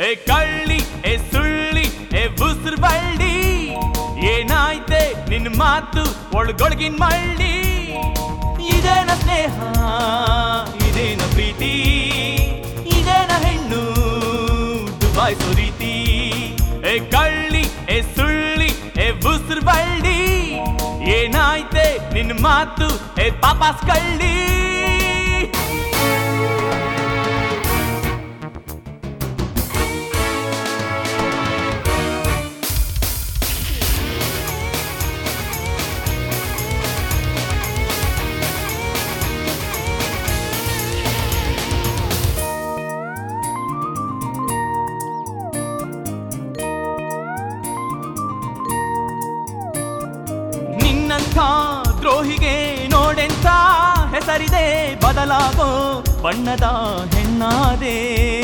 ಏ ಕಳ್ಳಿ ಏ ಸುಳ್ಳಿ ಏ ಉಸಿರು ಬಳ್ಳಿ ಏನಾಯ್ತೆ ನಿನ್ನ ಮಾತು ಒಳಗೊಳಗಿನ ಮಳ್ಳಿ ಇದೇನ ಸ್ನೇಹ ಇದೇನ ಪ್ರೀತಿ ಇದೇನ ಹೆಣ್ಣು ದುಬಾಯಿಸೋ ರೀತಿ ಏ ಕಳ್ಳಿ ಏ ಸುಳ್ಳಿ ಏ ಉಸಿರು ಬಳ್ಳಿ ಏನಾಯ್ತೆ ನಿನ್ನ ಮಾತು ಏ ಪಾಪಾಸ್ ಕಳ್ಳಿ ನಿನ್ನಂಥ ದ್ರೋಹಿಗೆ ನೋಡೆಂತ ಹೆಸರಿದೆ ಬದಲಾಗೋ ಬಣ್ಣದ ಹೆಣ್ಣಾದೆ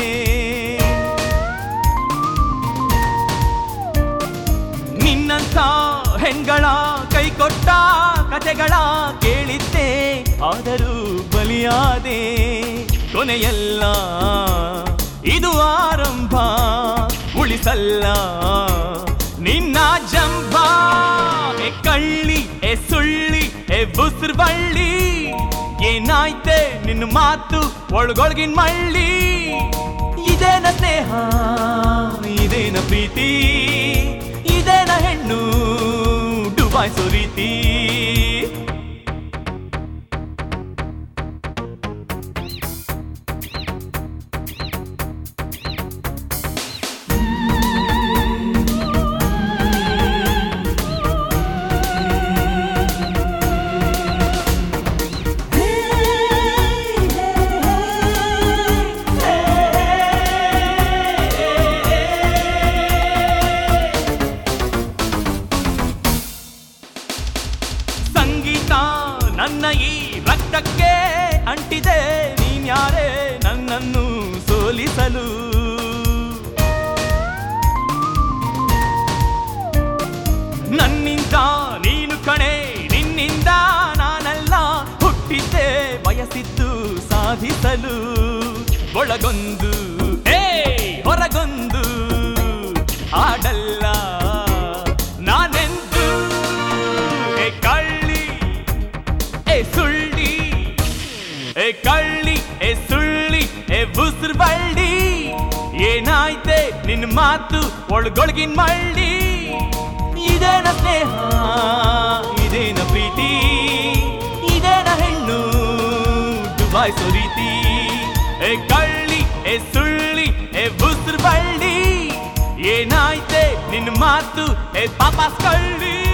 ನಿನ್ನಂಥ ಹೆಣ್ಗಳ ಕೈ ಕೊಟ್ಟ ಕಥೆಗಳ ಕೇಳಿದ್ದೆ ಆದರೂ ಬಲಿಯಾದೆ ಕೊನೆಯಲ್ಲ ಇದು ಆರಂಭ ಉಳಿಸಲ್ಲ ನಿನ್ನ ಜಂಬ ಎ ಕಳ್ಳಿ ಎ ಸುಳ್ಳಿ ಎ ಉಸಿರು ಬಳ್ಳಿ ಏನಾಯ್ತೆ ನಿನ್ನ ಮಾತು ಒಳಗೊಳಗಿನ ಮಳ್ಳಿ ಇದೇನ ಸ್ನೇಹ ಇದೇನ ಪ್ರೀತಿ ಇದೇನ ಹೆಣ್ಣು ಡುಬಾಯಿಸೋ ರೀತಿ ಸಂಗೀತ ನನ್ನ ಈ ರಕ್ತಕ್ಕೆ ಅಂಟಿದೆ ನೀನ್ಯಾರೇ ನನ್ನನ್ನು ಸೋಲಿಸಲು ನನ್ನಿಂದ ನೀನು ಕಣೆ ನಿನ್ನಿಂದ ನಾನಲ್ಲ ಹುಟ್ಟಿದ್ದೆ ಬಯಸಿದ್ದು ಸಾಧಿಸಲು ಒಳಗೊಂದು ಏ ಹೊರಗೊಂದು ಆಡಲ್ಲ ನಾನೆಂದು ಏ ಕಳ್ಳಿ ಏ ಸುಳ್ಳಿ ಏ ಕಳ್ಳಿ ಏ ಸುಳ್ಳಿ ಏ ಉಸಿರು ಬಳ್ಳಿ ಏನಾಯ್ತೆ ನಿನ್ನ ಮಾತು ಒಳಗೊಳಗಿನ ಮಳ್ಳಿ ಇದೇನ ಸ್ನೇಹ ಇದೇನ ಪ್ರೀತಿ ಇದೇನ ಹೆಣ್ಣು ದುಬಾಯಿಸೋ ರೀತಿ ಏ ಕಳ್ಳಿ ಏ ಸುಳ್ಳಿ ಏ ಉಸಿರು ಬಳ್ಳಿ ಏನಾಯ್ತೆ ನಿನ್ನ ಮಾತು ಏ ಪಾಪಾಸ್ ಕಳ್ಳಿ